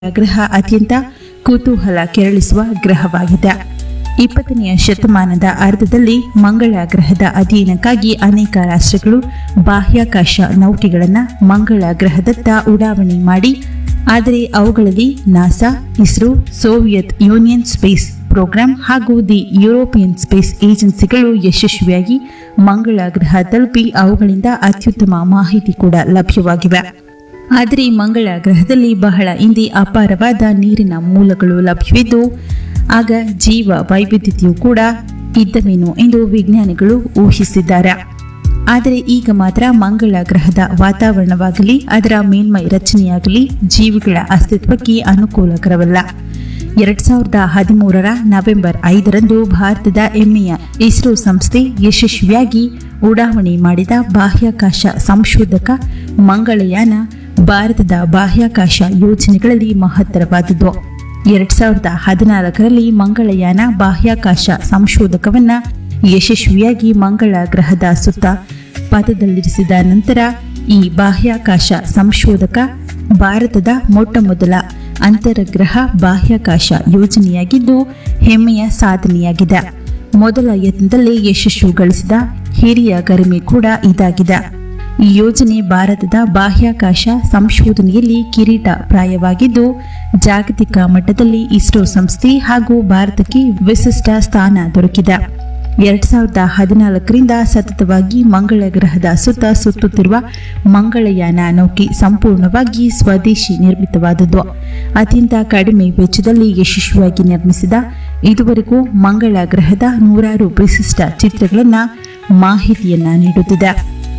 ಗ್ರಹ ಅತ್ಯಂತ ಕುತೂಹಲ ಕೆರಳಿಸುವ ಗ್ರಹವಾಗಿದೆ ಇಪ್ಪತ್ತನೆಯ ಶತಮಾನದ ಅರ್ಧದಲ್ಲಿ ಮಂಗಳ ಗ್ರಹದ ಅಧ್ಯಯನಕ್ಕಾಗಿ ಅನೇಕ ರಾಷ್ಟ್ರಗಳು ಬಾಹ್ಯಾಕಾಶ ನೌಕೆಗಳನ್ನು ಮಂಗಳ ಗ್ರಹದತ್ತ ಉಡಾವಣೆ ಮಾಡಿ ಆದರೆ ಅವುಗಳಲ್ಲಿ NASA ISRO Soviet Union space programme ಹಾಗೂ ದಿ ಯುರೋಪಿಯನ್ ಸ್ಪೇಸ್ ಏಜೆನ್ಸಿಗಳು ಯಶಸ್ವಿಯಾಗಿ ಮಂಗಳ ಗ್ರಹ ತಲುಪಿ ಅವುಗಳಿಂದ ಅತ್ಯುತ್ತಮ ಮಾಹಿತಿ ಕೂಡ ಲಭ್ಯವಾಗಿವೆ ಆದರೆ ಮಂಗಳ ಗ್ರಹದಲ್ಲಿ ಬಹಳ ಹಿಂದೆ ಅಪಾರವಾದ ನೀರಿನ ಮೂಲಗಳು ಲಭ್ಯವಿದ್ದು ಆಗ ಜೀವ ವೈವಿಧ್ಯತೆಯು ಕೂಡ ಇದ್ದವೇನೋ ಎಂದು ವಿಜ್ಞಾನಿಗಳು ಊಹಿಸಿದ್ದಾರೆ ಆದರೆ ಈಗ ಮಾತ್ರ ಮಂಗಳ ಗ್ರಹದ ವಾತಾವರಣವಾಗಲಿ ಅದರ ಮೇಲ್ಮೈ ರಚನೆಯಾಗಲಿ ಜೀವಿಗಳ ಅಸ್ತಿತ್ವಕ್ಕೆ ಅನುಕೂಲಕರವಲ್ಲ ಎರಡ್ ಸಾವಿರದ ಹದಿಮೂರರ ನವೆಂಬರ್ ಐದರಂದು ಭಾರತದ ಹೆಮ್ಮೆಯ ಇಸ್ರೋ ಸಂಸ್ಥೆ ಯಶಸ್ವಿಯಾಗಿ ಉಡಾವಣೆ ಮಾಡಿದ ಬಾಹ್ಯಾಕಾಶ ಸಂಶೋಧಕ ಮಂಗಳಯಾನ ಭಾರತದ ಬಾಹ್ಯಾಕಾಶ ಯೋಜನೆಗಳಲ್ಲಿ ಮಹತ್ತರವಾದುದು ಎರಡ್ ಸಾವಿರದ ಹದಿನಾಲ್ಕರಲ್ಲಿ ಮಂಗಳಯಾನ ಬಾಹ್ಯಾಕಾಶ ಸಂಶೋಧಕವನ್ನ ಯಶಸ್ವಿಯಾಗಿ ಮಂಗಳ ಗ್ರಹದ ಸುತ್ತ ಪಥದಲ್ಲಿರಿಸಿದ ನಂತರ ಈ ಬಾಹ್ಯಾಕಾಶ ಸಂಶೋಧಕ ಭಾರತದ ಮೊಟ್ಟ ಮೊದಲ ಅಂತರಗ್ರಹ ಬಾಹ್ಯಾಕಾಶ ಯೋಜನೆಯಾಗಿದ್ದು ಹೆಮ್ಮೆಯ ಸಾಧನೆಯಾಗಿದೆ ಮೊದಲ ಯತ್ನದಲ್ಲೇ ಯಶಸ್ಸು ಗಳಿಸಿದ ಹಿರಿಯ ಗರಿಮೆ ಕೂಡ ಇದಾಗಿದೆ ಈ ಯೋಜನೆ ಭಾರತದ ಬಾಹ್ಯಾಕಾಶ ಸಂಶೋಧನೆಯಲ್ಲಿ ಕಿರೀಟ ಪ್ರಾಯವಾಗಿದ್ದು ಜಾಗತಿಕ ಮಟ್ಟದಲ್ಲಿ ಇಸ್ರೋ ಸಂಸ್ಥೆ ಹಾಗೂ ಭಾರತಕ್ಕೆ ವಿಶಿಷ್ಟ ಸ್ಥಾನ ದೊರಕಿದೆ ಎರಡ್ ಸಾವಿರದ ಹದಿನಾಲ್ಕರಿಂದ ಸತತವಾಗಿ ಮಂಗಳ ಗ್ರಹದ ಸುತ್ತ ಸುತ್ತುತ್ತಿರುವ ಮಂಗಳಯಾನ ನೌಕೆ ಸಂಪೂರ್ಣವಾಗಿ ಸ್ವದೇಶಿ ನಿರ್ಮಿತವಾದದ್ದು ಅತ್ಯಂತ ಕಡಿಮೆ ವೆಚ್ಚದಲ್ಲಿ ಯಶಸ್ವಿಯಾಗಿ ನಿರ್ಮಿಸಿದ ಇದುವರೆಗೂ ಮಂಗಳ ಗ್ರಹದ ನೂರಾರು ವಿಶಿಷ್ಟ ಚಿತ್ರಗಳನ್ನು ಮಾಹಿತಿಯನ್ನ ನೀಡುತ್ತಿದೆ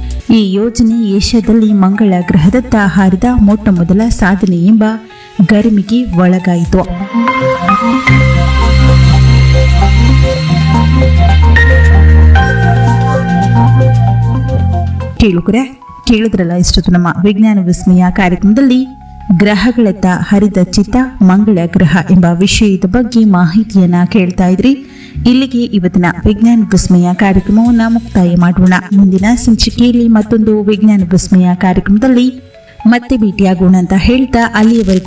ಈ ಯೋಜನೆ ಏಷ್ಯಾದಲ್ಲಿ ಮಂಗಳ ಗ್ರಹದತ್ತ ಹಾರಿದ ಮೊಟ್ಟ ಮೊದಲ ಸಾಧನೆ ಎಂಬ ಗರಿಮೆಗೆ ಒಳಗಾಯಿತು ಕೇಳುಗರೆ ಕೇಳಿದ್ರಲ್ಲ ಇಷ್ಟೊತ್ತು ನಮ್ಮ ವಿಜ್ಞಾನ ವಿಸ್ಮಯ ಕಾರ್ಯಕ್ರಮದಲ್ಲಿ ಗ್ರಹಗಳತ್ತ ಹರಿದ ಚಿತ್ತ ಮಂಗಳ ಗ್ರಹ ಎಂಬ ವಿಷಯದ ಬಗ್ಗೆ ಮಾಹಿತಿಯನ್ನ ಕೇಳ್ತಾ ಇದ್ರಿ ಇಲ್ಲಿಗೆ ಇವತ್ತಿನ ವಿಜ್ಞಾನ ವಿಸ್ಮಯ ಕಾರ್ಯಕ್ರಮವನ್ನ ಮುಕ್ತಾಯ ಮಾಡೋಣ ಮುಂದಿನ ಸಂಚಿಕೆಯಲ್ಲಿ ಮತ್ತೊಂದು ವಿಜ್ಞಾನ ವಿಸ್ಮಯ ಕಾರ್ಯಕ್ರಮದಲ್ಲಿ ಮತ್ತೆ ಭೇಟಿಯಾಗೋಣ ಅಂತ ಹೇಳ್ತಾ ಅಲ್ಲಿಯವರೆಗೂ